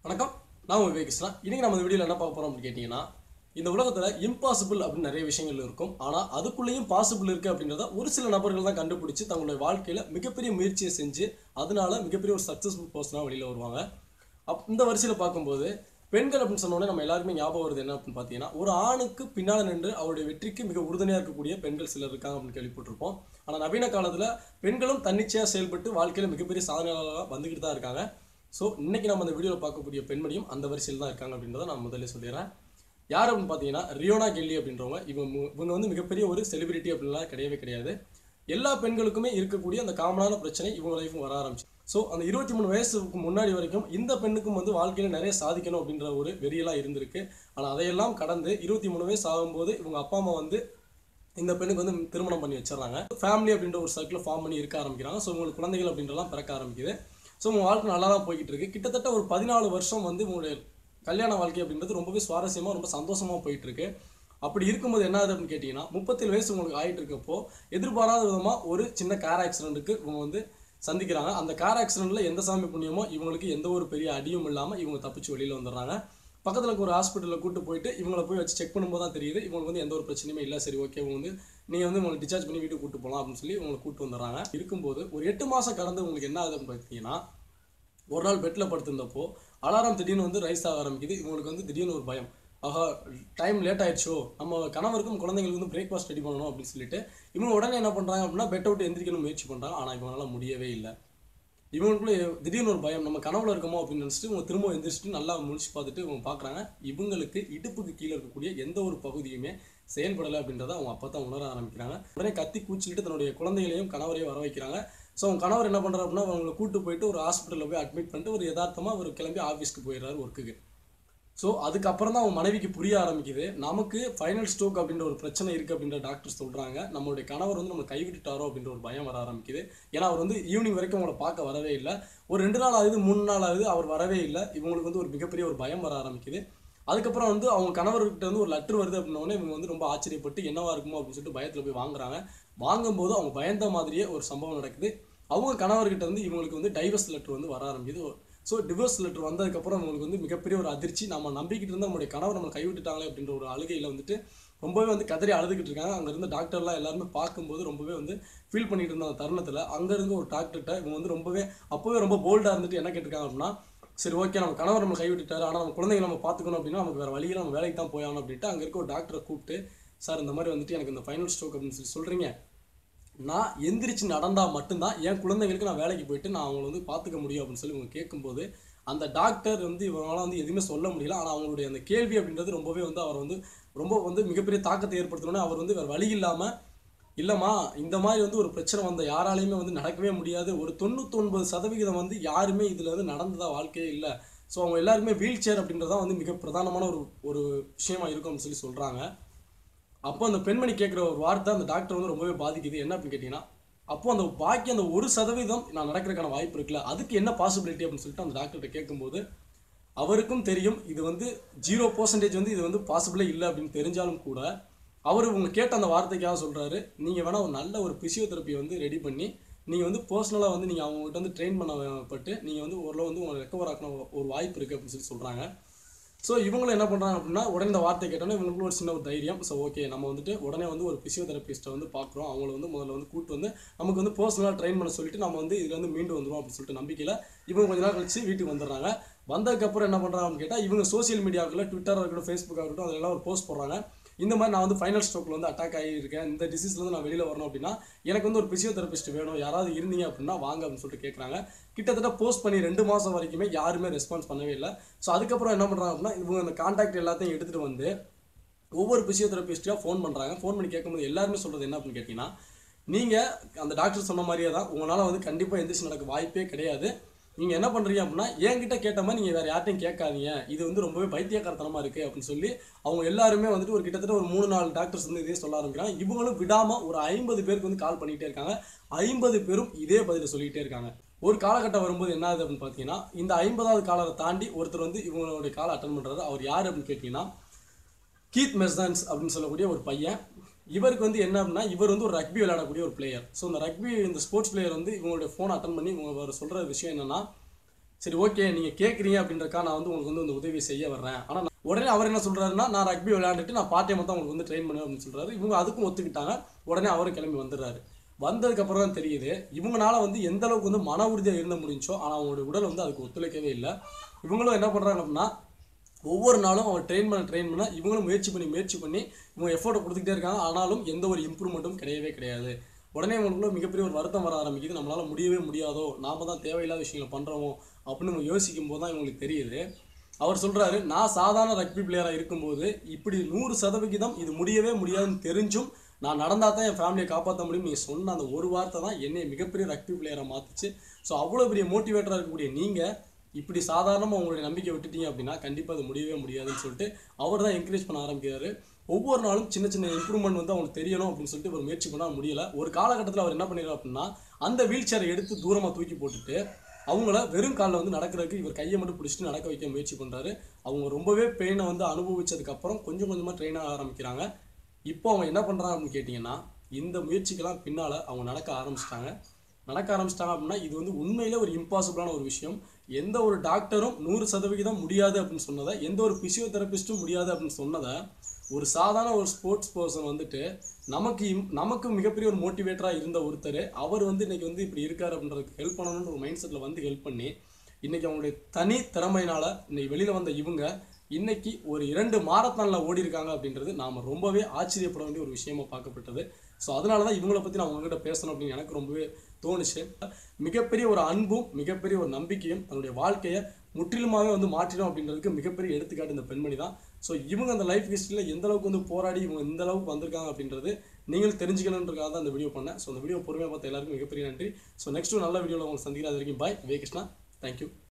வணக்கம் நான் உங்கள் விவேகிஸ்ரா இன்றைக்கி நம்ம இந்த வீடியோவில் என்ன பார்க்க போகிறோம் அப்படின்னு கேட்டிங்கன்னா இந்த உலகத்தில் இம்பாசிபிள் அப்படின்னு நிறைய விஷயங்கள் இருக்கும் ஆனால் அதுக்குள்ளேயும் பாசிபிள் இருக்குது அப்படின்றத ஒரு சில நபர்கள் தான் கண்டுபிடிச்சு தங்களுடைய வாழ்க்கையில் மிகப்பெரிய முயற்சியை செஞ்சு அதனால மிகப்பெரிய ஒரு சக்ஸஸ்ஃபுல் பர்சனாக வெளியில் வருவாங்க அப் இந்த வரிசையில் பார்க்கும்போது பெண்கள் அப்படின்னு சொன்னோடனே நம்ம எல்லாருமே ஞாபகம் வருது என்ன அப்படின்னு பார்த்தீங்கன்னா ஒரு ஆணுக்கு பின்னால் நின்று அவருடைய வெற்றிக்கு மிக உறுதுணையாக இருக்கக்கூடிய பெண்கள் சிலர் இருக்காங்க அப்படின்னு கேள்விப்பட்டிருப்போம் ஆனால் நவீன காலத்தில் பெண்களும் தன்னிச்சையாக செயல்பட்டு வாழ்க்கையில் மிகப்பெரிய சாதனையாளர்களாக வந்துக்கிட்டு தான் இருக்காங்க ஸோ இன்னைக்கு நம்ம அந்த வீடியோவில் பார்க்கக்கூடிய பெண்மணியும் அந்த வரிசையில் தான் இருக்காங்க அப்படின்றத நான் முதல்ல சொல்லிடுறேன் யார் அப்படின்னு பார்த்தீங்கன்னா ரியோனா கெல்லி அப்படின்றவங்க இவங்க மு- இவங்க வந்து மிகப்பெரிய ஒரு செலிபிரிட்டி அப்படின்லாம் கிடையவே கிடையாது எல்லா பெண்களுக்குமே இருக்கக்கூடிய அந்த காமனான பிரச்சனை இவங்க லைஃபும் வர ஆரம்பிச்சு ஸோ அந்த இருபத்தி மூணு வயசுக்கு முன்னாடி வரைக்கும் இந்த பெண்ணுக்கும் வந்து வாழ்க்கையில் நிறைய சாதிக்கணும் அப்படின்ற ஒரு வெறியெல்லாம் இருந்திருக்கு ஆனால் அதையெல்லாம் கடந்து இருபத்தி மூணு வயசு ஆகும்போது இவங்க அப்பா அம்மா வந்து இந்த பெண்ணுக்கு வந்து திருமணம் பண்ணி வச்சிடறாங்க ஃபேமிலி அப்படின்ற ஒரு சர்க்கிள் ஃபார்ம் பண்ணி இருக்க ஆரம்பிக்கிறாங்க ஸோ உங்களுக்கு குழந்தைகள் அப்படின்றலாம் பிறக்க ஆரம்பிக்குது ஸோ உங்கள் வாழ்க்கை நல்லா தான் போய்கிட்டு இருக்கு கிட்டத்தட்ட ஒரு பதினாலு வருஷம் வந்து உங்களுடைய கல்யாண வாழ்க்கை அப்படின்றது ரொம்பவே சுவாரஸ்யமாக ரொம்ப சந்தோஷமாக போயிட்டு இருக்கு அப்படி இருக்கும்போது என்ன ஆகுது அப்படின்னு கேட்டிங்கன்னா முப்பத்தேழு வயசு உங்களுக்கு ஆயிட்டு இருக்கப்போ எதிர்பாராத விதமாக ஒரு சின்ன கார் ஆக்சிடென்ட்டுக்கு இவங்க வந்து சந்திக்கிறாங்க அந்த கார் ஆக்சிடென்ட்ல எந்த சாமி புண்ணியமோ இவங்களுக்கு எந்த ஒரு பெரிய அடியும் இல்லாமல் இவங்க தப்பிச்சு வெளியில் வந்துடுறாங்க பக்கத்தில் இருக்க ஒரு ஹாஸ்பிட்டலில் கூட்டு போயிட்டு இவங்களை போய் வச்சு செக் பண்ணும்போது தான் தெரியுது இவங்களுக்கு வந்து எந்த ஒரு பிரச்சனையுமே இல்லை சரி ஓகே இவங்க வந்து நீங்கள் வந்து உங்களை டிஸ்சார்ஜ் பண்ணி வீட்டுக்கு கூட்டு போகலாம் அப்படின்னு சொல்லி உங்களை கூட்டு வந்துடுறாங்க இருக்கும்போது ஒரு எட்டு மாதம் கடந்து உங்களுக்கு என்ன ஆகுதுன்னு பார்த்தீங்கன்னா ஒரு நாள் பெட்டில் படுத்திருந்தப்போ அலாரம் திடீர்னு வந்து ரைஸ் ஆக ஆரம்பிக்குது இவங்களுக்கு வந்து திடீர்னு ஒரு பயம் ஆஹா டைம் லேட் ஆயிடுச்சோ நம்ம கணவருக்கும் குழந்தைங்களுக்கு வந்து பிரேக்ஃபாஸ்ட் ரெடி பண்ணணும் அப்படின்னு சொல்லிட்டு இவங்க உடனே என்ன பண்ணுறாங்க அப்படின்னா பெட்டை விட்டு எந்திரிக்கணும் முயற்சி பண்ணுறாங்க ஆனால் இவங்களால முடியவே இல்லை இவங்களுக்குள்ள திடீர்னு ஒரு பயம் நம்ம கனவுல இருக்கோமோ அப்படின்னு நினச்சிட்டு இவங்க திரும்ப எந்திரிச்சிட்டு நல்லா முடிச்சு பார்த்துட்டு இவங்க பார்க்குறாங்க இவங்களுக்கு இடுப்புக்கு கீழே இருக்கக்கூடிய எந்த ஒரு பகுதியுமே செயல்படலை அப்படின்றத அவங்க அப்போ தான் உணர ஆரம்பிக்கிறாங்க உடனே கத்தி கூச்சிட்டு தன்னுடைய குழந்தைகளையும் கணவரையும் வர வைக்கிறாங்க ஸோ அவங்க கணவர் என்ன பண்ணுறாரு அப்படின்னா அவங்களை கூட்டு போயிட்டு ஒரு ஹாஸ்பிட்டலில் போய் அட்மிட் பண்ணிட்டு ஒரு யதார்த்தமாக அவர் கிளம்பி ஆஃபீஸ்க்கு போயிடுறாரு ஒர்க்குக்கு ஸோ அதுக்கப்புறம் தான் அவன் மனைவிக்கு புரிய ஆரம்பிக்குது நமக்கு ஃபைனல் ஸ்ட்ரோக் அப்படின்ற ஒரு பிரச்சனை இருக்குது அப்படின்ற டாக்டர் சொல்கிறாங்க நம்மளுடைய கணவர் வந்து நம்ம கைவிட்டுட்டாரோ அப்படின்ற ஒரு பயம் வர ஆரம்பிக்குது ஏன்னா அவர் வந்து ஈவினிங் வரைக்கும் அவங்கள பார்க்க வரவே இல்லை ஒரு ரெண்டு நாள் ஆகுது மூணு நாள் ஆகுது அவர் வரவே இல்லை இவங்களுக்கு வந்து ஒரு மிகப்பெரிய ஒரு பயம் வர ஆரம்பிக்குது அதுக்கப்புறம் வந்து அவங்க கணவர்கிட்ட வந்து ஒரு லெட்டர் வருது அப்படின்னோடனே இவங்க வந்து ரொம்ப ஆச்சரியப்பட்டு என்னவா இருக்குமோ அப்படின்னு சொல்லிட்டு பயத்தில் போய் வாங்குறாங்க வாங்கும்போது அவங்க பயந்த மாதிரியே ஒரு சம்பவம் நடக்குது அவங்க கணவர்கிட்ட வந்து இவங்களுக்கு வந்து டைவர்ஸ் லெட்டர் வந்து வர ஆரம்பிக்குது ஸோ டிவோர்ஸ் லெட்டர் வந்ததுக்கப்புறம் அவங்களுக்கு வந்து மிகப்பெரிய ஒரு அதிர்ச்சி நம்ம நம்பிக்கிட்டு இருந்த நம்மளுடைய கணவர் நம்ம கைவிட்டுட்டாங்களே அப்படின்ற ஒரு அழுகையில் வந்துட்டு ரொம்பவே வந்து கதறி அழுதுகிட்டு இருக்காங்க அங்கே இருந்த டாக்டர்லாம் எல்லாருமே பார்க்கும்போது ரொம்பவே வந்து ஃபீல் பண்ணிட்டு இருந்த அந்த தருணத்தில் அங்கேருந்து ஒரு டாக்டர்கிட்ட இவங்க வந்து ரொம்பவே அப்போவே ரொம்ப போல்டாக இருந்துட்டு என்ன கேட்டிருக்காங்க அப்படின்னா சரி ஓகே நம்ம கணவர் நம்ம கைவிட்டுட்டாரு ஆனால் நம்ம குழந்தைங்க நம்ம பார்த்துக்கணும் அப்படின்னா நமக்கு வேறு வழியில் நம்ம வேலைக்கு தான் போயாகணும் அப்படின்ட்டு அங்கே இருக்க ஒரு டாக்டரை கூப்பிட்டு சார் இந்த மாதிரி வந்துட்டு எனக்கு இந்த ஃபைனல் ஸ்ட்ரோக் அப்படின்னு சொல்லி சொல்கிறீங்க நான் எந்திரிச்சு நடந்தால் மட்டும்தான் என் குழந்தைங்களுக்கு நான் வேலைக்கு போயிட்டு நான் அவங்கள வந்து பார்த்துக்க முடியும் அப்படின்னு சொல்லி இவங்க கேட்கும்போது அந்த டாக்டர் வந்து இவங்களால வந்து எதுவுமே சொல்ல முடியல ஆனால் அவங்களுடைய அந்த கேள்வி அப்படின்றது ரொம்பவே வந்து அவர் வந்து ரொம்ப வந்து மிகப்பெரிய தாக்கத்தை ஏற்படுத்தணும்னு அவர் வந்து வேறு வழி இல்லாமல் இல்லைம்மா இந்த மாதிரி வந்து ஒரு பிரச்சனை வந்த யாராலையுமே வந்து நடக்கவே முடியாது ஒரு தொண்ணூத்தொன்பது சதவிகிதம் வந்து யாருமே இதில் வந்து நடந்ததா வாழ்க்கையே இல்லை ஸோ அவங்க எல்லாருமே வீல் சேர் அப்படின்றதான் வந்து மிக பிரதானமான ஒரு ஒரு விஷயமா இருக்கும் அப்படின்னு சொல்லி சொல்கிறாங்க அப்போ அந்த பெண்மணி கேட்குற ஒரு வார்த்தை அந்த டாக்டர் வந்து ரொம்பவே பாதிக்குது என்ன அப்படின்னு கேட்டிங்கன்னா அப்போ அந்த பாக்கி அந்த ஒரு சதவீதம் நான் நடக்கிறதுக்கான வாய்ப்பு இருக்குல்ல அதுக்கு என்ன பாசிபிலிட்டி அப்படின்னு சொல்லிட்டு அந்த டாக்டர்கிட்ட கேட்கும்போது அவருக்கும் தெரியும் இது வந்து ஜீரோ பர்சன்டேஜ் வந்து இது வந்து பாசிபிளே இல்லை அப்படின்னு தெரிஞ்சாலும் கூட அவர் உங்க கேட்ட அந்த வார்த்தைக்காக சொல்றாரு நீங்க வேணா ஒரு நல்ல ஒரு பிசியோதெரப்பியை வந்து ரெடி பண்ணி நீங்க வந்து பர்சனலாக வந்து நீங்க அவங்ககிட்ட வந்து ட்ரெயின் பண்ணப்பட்டு நீங்க வந்து ஓரளவு வந்து உங்களை ரெக்கவர் ஆக்கின ஒரு வாய்ப்பு இருக்கு அப்படின்னு சொல்லி சொல்றாங்க ஸோ இவங்களும் என்ன பண்ணுறாங்க அப்படின்னா உடனே இந்த வார்த்தை கேட்டோன்னே இவங்களுக்குள்ள ஒரு சின்ன ஒரு தைரியம் ஸோ ஓகே நம்ம வந்துட்டு உடனே வந்து ஒரு பிசியோதெரபிஸ்ட்டை வந்து பார்க்குறோம் அவங்கள வந்து முதல்ல வந்து கூட்டு வந்து நமக்கு வந்து பர்சனலாக ட்ரெயின் பண்ண சொல்லிட்டு நம்ம வந்து இதில் வந்து மீண்டு வந்துடும் அப்படின்னு சொல்லிட்டு நம்பிக்கையில் இவங்க கொஞ்ச நாள் கழிச்சு வீட்டுக்கு வந்துடுறாங்க வந்ததுக்கப்புறம் என்ன பண்ணுறாங்கன்னு கேட்டால் இவங்க சோஷியல் மீடியாவுக்குள்ள ட்விட்டராக இருக்கட்டும் ஃபேஸ்புக்காக இருக்கட்டும் அதெல்லாம் ஒரு போஸ்ட் போடுறாங்க இந்த மாதிரி நான் வந்து ஃபைனல் ஸ்ட்ரோக்கில் வந்து அட்டாக் ஆகியிருக்கேன் இந்த டிசீஸ்லேருந்து நான் வெளியில் வரணும் அப்படின்னா எனக்கு வந்து ஒரு பிசியோதெரபிஸ்ட் வேணும் யாராவது இருந்தீங்க அப்படின்னா வாங்க அப்படின்னு சொல்லிட்டு கேட்குறாங்க கிட்டத்தட்ட போஸ்ட் பண்ணி ரெண்டு மாதம் வரைக்குமே யாருமே ரெஸ்பான்ஸ் பண்ணவே இல்லை ஸோ அதுக்கப்புறம் என்ன பண்ணுறாங்க அப்படின்னா இவங்க அந்த கான்டாக்ட் எல்லாத்தையும் எடுத்துகிட்டு வந்து ஒவ்வொரு பிசியோதெரபிஸ்ட்டாக ஃபோன் பண்ணுறாங்க ஃபோன் பண்ணி கேட்கும்போது எல்லாருமே சொல்கிறது என்ன அப்படின்னு கேட்டிங்கன்னா நீங்கள் அந்த டாக்டர் சொன்ன மாதிரியே தான் உங்களால் வந்து கண்டிப்பாக எந்திரிச்சு நடக்க வாய்ப்பே கிடையாது நீங்கள் என்ன பண்ணுறீங்க அப்படின்னா என்கிட்ட கேட்ட மாதிரி நீங்கள் வேறு யார்ட்டையும் கேட்காதீங்க இது வந்து ரொம்பவே பைத்தியக்காரத்தனமாக இருக்குது அப்படின்னு சொல்லி அவங்க எல்லாருமே வந்துட்டு ஒரு கிட்டத்தட்ட ஒரு மூணு நாலு டாக்டர்ஸ் வந்து இதே சொல்ல ஆரம்பிக்கிறாங்க இவங்களும் விடாமல் ஒரு ஐம்பது பேருக்கு வந்து கால் பண்ணிகிட்டே இருக்காங்க ஐம்பது பேரும் இதே பதிலை சொல்லிகிட்டே இருக்காங்க ஒரு காலகட்டம் வரும்போது என்ன ஆகுது அப்படின்னு பார்த்தீங்கன்னா இந்த ஐம்பதாவது காலத்தை தாண்டி ஒருத்தர் வந்து இவங்களுடைய காலை அட்டன் பண்ணுறாரு அவர் யார் அப்படின்னு கேட்டிங்கன்னா கீத் மெஸ்தான்ஸ் அப்படின்னு சொல்லக்கூடிய ஒரு பையன் இவருக்கு வந்து என்ன அப்படின்னா இவர் வந்து ஒரு ரக்பி விளையாடக்கூடிய ஒரு பிளேயர் ஸோ இந்த ரக்பி இந்த ஸ்போர்ட்ஸ் பிளேயர் வந்து இவங்களுடைய ஃபோன் அட்டன் பண்ணி இவங்க அவர் சொல்கிற விஷயம் என்னன்னா சரி ஓகே நீங்கள் கேட்குறீங்க அப்படின்றக்கா நான் வந்து உங்களுக்கு வந்து இந்த உதவி செய்ய வர்றேன் ஆனால் உடனே அவர் என்ன சொல்றாருன்னா நான் ரக்பி விளையாண்டுட்டு நான் பார்ட் டைம் தான் உங்களுக்கு வந்து ட்ரெயின் பண்ணுவேன் அப்படின்னு சொல்றாரு இவங்க அதுக்கும் ஒத்துக்கிட்டாங்க உடனே அவரும் கிளம்பி வந்துடுறாரு வந்ததுக்கு அப்புறம் தான் தெரியுது இவங்கனால வந்து எந்த அளவுக்கு வந்து மன உறுதியாக இருந்த முடிஞ்சோ ஆனால் அவங்களுடைய உடல் வந்து அதுக்கு ஒத்துழைக்கவே இல்லை இவங்களும் என்ன பண்ணுறாங்க அப்படின்னா ஒவ்வொரு நாளும் அவன் ட்ரெயின் பண்ண ட்ரெயின் பண்ண இவங்களும் முயற்சி பண்ணி முயற்சி பண்ணி இவங்க எஃபோர்ட்டை கொடுத்துக்கிட்டே இருக்காங்க ஆனாலும் எந்த ஒரு இம்ப்ரூவ்மெண்ட்டும் கிடையவே கிடையாது உடனே இவங்களுக்குள்ள மிகப்பெரிய ஒரு வருத்தம் வர ஆரம்பிக்குது நம்மளால முடியவே முடியாதோ நாம தான் தேவையில்லாத விஷயங்களை பண்ணுறோமோ அப்படின்னு இவங்க யோசிக்கும் போது தான் இவங்களுக்கு தெரியுது அவர் சொல்றாரு நான் சாதாரண ரக்பி பிளேயராக இருக்கும்போது இப்படி நூறு சதவிகிதம் இது முடியவே முடியாதுன்னு தெரிஞ்சும் நான் நடந்தா தான் என் ஃபேமிலியை காப்பாற்ற முடியும் நீங்கள் சொன்ன அந்த ஒரு வார்த்தை தான் என்னை மிகப்பெரிய ரக்பி பிளேயராக மாற்றுச்சு ஸோ அவ்வளோ பெரிய மோட்டிவேட்டராக இருக்கக்கூடிய நீங்கள் இப்படி சாதாரணமாக உங்களுடைய நம்பிக்கை விட்டுட்டீங்க அப்படின்னா கண்டிப்பாக அது முடியவே முடியாதுன்னு சொல்லிட்டு அவர் தான் என்கரேஜ் பண்ண ஆரம்பிக்கிறாரு ஒவ்வொரு நாளும் சின்ன சின்ன இம்ப்ரூவ்மெண்ட் வந்து அவங்களுக்கு தெரியணும் அப்படின்னு சொல்லிட்டு ஒரு முயற்சி பண்ண முடியல ஒரு காலகட்டத்தில் அவர் என்ன பண்ணிடுறாரு அப்படின்னா அந்த வீல் சேரை எடுத்து தூரமாக தூக்கி போட்டுட்டு அவங்கள வெறும் காலில் வந்து நடக்கிறதுக்கு இவர் கையை மட்டும் பிடிச்சிட்டு நடக்க வைக்க முயற்சி பண்ணுறாரு அவங்க ரொம்பவே பெயினை வந்து அனுபவிச்சதுக்கப்புறம் கொஞ்சம் கொஞ்சமாக ட்ரெயின் ஆக ஆரம்பிக்கிறாங்க இப்போ அவங்க என்ன பண்ணுறாங்க அப்படின்னு கேட்டிங்கன்னா இந்த முயற்சிக்கெல்லாம் பின்னால் அவங்க நடக்க ஆரம்பிச்சிட்டாங்க நடக்க ஆரம்பிச்சிட்டாங்க அப்படின்னா இது வந்து உண்மையிலே ஒரு இம்பாசிபிளான ஒரு விஷயம் எந்த ஒரு டாக்டரும் நூறு சதவிகிதம் முடியாது அப்படின்னு சொன்னதை எந்த ஒரு பிசியோதெரபிஸ்ட்டும் முடியாது அப்படின்னு சொன்னதை ஒரு சாதாரண ஒரு ஸ்போர்ட்ஸ் பர்சன் வந்துட்டு நமக்கு இம்- நமக்கு மிகப்பெரிய ஒரு மோட்டிவேட்டராக இருந்த ஒருத்தர் அவர் வந்து இன்னைக்கு வந்து இப்படி இருக்காரு அப்படின்றதுக்கு ஹெல்ப் பண்ணணுன்ற ஒரு மைண்ட் செட்டில் வந்து ஹெல்ப் பண்ணி இன்னைக்கு அவங்களுடைய தனி திறமையினால இன்னைக்கு வெளியில் வந்த இவங்க இன்னைக்கு ஒரு இரண்டு மாரத்தானில் ஓடி இருக்காங்க அப்படின்றது நாம் ரொம்பவே ஆச்சரியப்பட வேண்டிய ஒரு விஷயமா பார்க்கப்பட்டது ஸோ அதனால தான் இவங்கள பற்றி நான் உங்ககிட்ட பேசணும் அப்படின்னு எனக்கு ரொம்பவே தோணுச்சு மிகப்பெரிய ஒரு அன்பும் மிகப்பெரிய ஒரு நம்பிக்கையும் தன்னுடைய வாழ்க்கையை முற்றிலுமாவே வந்து மாற்றிடும் அப்படின்றதுக்கு மிகப்பெரிய எடுத்துக்காட்டு இந்த பெண்மணி தான் ஸோ இவங்க அந்த லைஃப் ஹிஸ்ட்ரியில் எந்த அளவுக்கு வந்து போராடி இவங்க எந்த அளவுக்கு வந்திருக்காங்க அப்படின்றது நீங்கள் தெரிஞ்சுக்கணுன்றதுக்காக தான் இந்த வீடியோ பண்ணேன் ஸோ அந்த வீடியோ பொறுமையாக பார்த்த எல்லாருக்கும் மிகப்பெரிய நன்றி ஸோ நெக்ஸ்ட் நல்ல வீடியோவில் உங்களுக்கு சந்திக்கிறேன் அது வரைக்கும் பாய் வே கிருஷ்ணா தேங்க்யூ